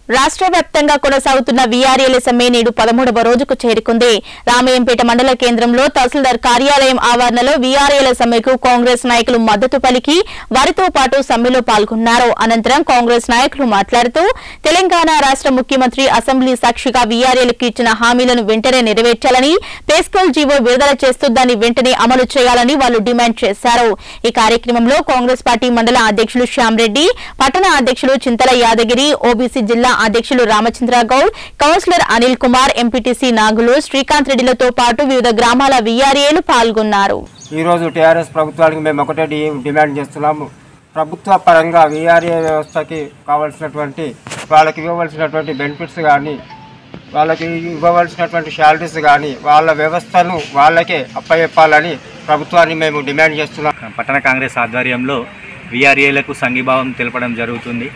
రాష్ట్ర వ్యాప్తంగా కొనసాగుతున్న వీఆర్ఏల సమ్మె నేడు పదమూడవ రోజుకు చేరుకుంది రామయ్యంపేట మండల కేంద్రంలో తహసీల్దార్ కార్యాలయం ఆవరణలో వీఆర్ఏల సమ్మెకు కాంగ్రెస్ నాయకులు మద్దతు పలికి వారితో పాటు సమ్మెలో పాల్గొన్నారు అనంతరం కాంగ్రెస్ నాయకులు మాట్లాడుతూ తెలంగాణ రాష్ట్ర ముఖ్యమంత్రి అసెంబ్లీ సాక్షిగా వీఆర్ఏలకు ఇచ్చిన హామీలను వెంటనే నెరవేర్చాలని పేస్కల్ జీవో విడుదల చేస్తూ దాన్ని వెంటనే అమలు చేయాలని వాళ్ళు డిమాండ్ చేశారు ఈ కార్యక్రమంలో కాంగ్రెస్ పార్టీ మండల అధ్యక్షులు శ్యామరెడ్డి పట్టణ అధ్యక్షులు చింతల యాదగిరి ఓబీసీ జిల్లా అధ్యక్షులు రామచంద్ర గౌడ్ కౌన్సిలర్ అనిల్ కుమార్ ఎంపీటీసీ నాగులు శ్రీకాంత్ రెడ్డిలతో పాటు వివిధ గ్రామాల వీఆర్ఏలు పాల్గొన్నారు ఈరోజు టీఆర్ఎస్ ప్రభుత్వానికి మేము ఒకటే డి- డిమాండ్ చేస్తున్నాము ప్రభుత్వ పరంగా వీఆర్ఏ వ్యవస్థకి కావాల్సినటువంటి వాళ్ళకి ఇవ్వవలసినటువంటి బెనిఫిట్స్ కానీ వాళ్ళకి ఇవ్వవలసినటువంటి శాలరీస్ కానీ వాళ్ళ వ్యవస్థను వాళ్ళకే అప్పచెప్పాలని ప్రభుత్వాన్ని మేము డిమాండ్ చేస్తున్నాం పట్టణ కాంగ్రెస్ ఆధ్వర్యంలో విఆర్ఏలకు సంఘీభావం తెలపడం జరుగుతుంది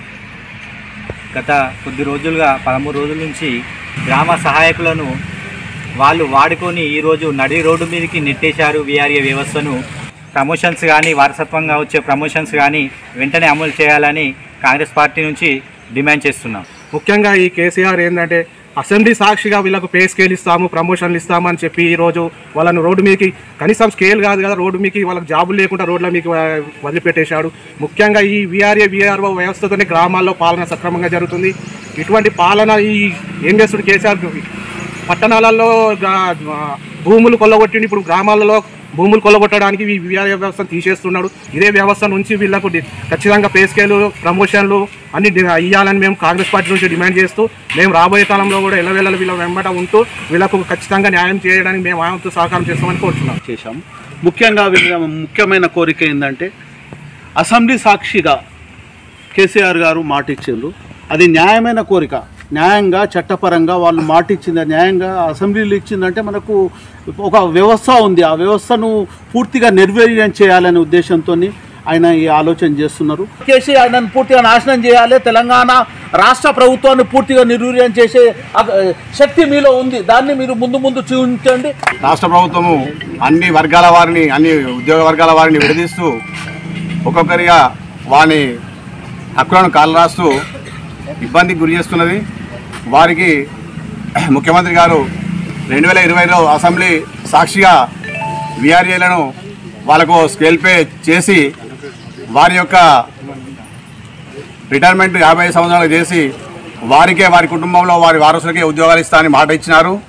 గత కొద్ది రోజులుగా పదమూడు రోజుల నుంచి గ్రామ సహాయకులను వాళ్ళు వాడుకొని ఈరోజు నడి రోడ్డు మీదకి నెట్టేశారు విఆర్ఏ వ్యవస్థను ప్రమోషన్స్ కానీ వారసత్వంగా వచ్చే ప్రమోషన్స్ కానీ వెంటనే అమలు చేయాలని కాంగ్రెస్ పార్టీ నుంచి డిమాండ్ చేస్తున్నాం ముఖ్యంగా ఈ కేసీఆర్ ఏంటంటే అసెంబ్లీ సాక్షిగా వీళ్ళకు పే స్కేల్ ఇస్తాము ప్రమోషన్లు ఇస్తాము అని చెప్పి ఈరోజు వాళ్ళను రోడ్డు మీదకి కనీసం స్కేల్ కాదు కదా రోడ్డు మీదకి వాళ్ళకి జాబులు లేకుండా రోడ్ల మీకు వదిలిపెట్టేశాడు ముఖ్యంగా ఈ వీఆర్ఏ వీఆర్ఓ వ్యవస్థతోనే గ్రామాల్లో పాలన సక్రమంగా జరుగుతుంది ఇటువంటి పాలన ఈ ఏం చేస్తుంది కేసీఆర్ పట్టణాలలో గా- భూములు కొల్లగొట్టిండి ఇప్పుడు గ్రామాలలో భూములు కొల్లగొట్టడానికి ఈ వీఆర్ఏ వ్యవస్థను తీసేస్తున్నాడు ఇదే వ్యవస్థ నుంచి వీళ్ళకు డి- ఖచ్చితంగా పే స్కేలు ప్రమోషన్లు అన్ని డి- ఇవ్వాలని మేము కాంగ్రెస్ పార్టీ నుంచి డిమాండ్ చేస్తూ మేము రాబోయే కాలంలో కూడా ఎల్లవేళ వీళ్ళ వెంబట ఉంటూ వీళ్ళకు ఖచ్చితంగా న్యాయం చేయడానికి మేము ఆయనతో సహకారం చేస్తామని కోరుతున్నాం చేశాం ముఖ్యంగా వీళ్ళ ముఖ్యమైన కోరిక ఏంటంటే అసెంబ్లీ సాక్షిగా కేసీఆర్ గారు మాట ఇచ్చిండ్రు అది న్యాయమైన కోరిక న్యాయంగా చట్టపరంగా వాళ్ళు మాట ఇచ్చింది న్యాయంగా అసెంబ్లీలో ఇచ్చిందంటే మనకు ఒక వ్యవస్థ ఉంది ఆ వ్యవస్థను పూర్తిగా నిర్వీర్యం చేయాలనే ఉద్దేశంతో ఆయన ఈ ఆలోచన చేస్తున్నారు కేసీఆర్ నన్ను పూర్తిగా నాశనం చేయాలి తెలంగాణ రాష్ట్ర ప్రభుత్వాన్ని పూర్తిగా నిర్వీర్యం చేసే అగ- శక్తి మీలో ఉంది దాన్ని మీరు ముందు ముందు చూపించండి రాష్ట్ర ప్రభుత్వము అన్ని వర్గాల వారిని అన్ని ఉద్యోగ వర్గాల వారిని విడదీస్తూ ఒక్కొక్కరిగా వాని హక్కులను కాలరాస్తూ ఇబ్బందికి గురి చేస్తున్నది వారికి ముఖ్యమంత్రి గారు రెండు వేల ఇరవైలో అసెంబ్లీ సాక్షిగా విఆర్ఏలను వాళ్ళకు స్కేల్ పే చేసి వారి యొక్క రిటైర్మెంట్ యాభై సంవత్సరాలు చేసి వారికే వారి కుటుంబంలో వారి వారసులకే ఉద్యోగాలు ఇస్తా అని మాట ఇచ్చినారు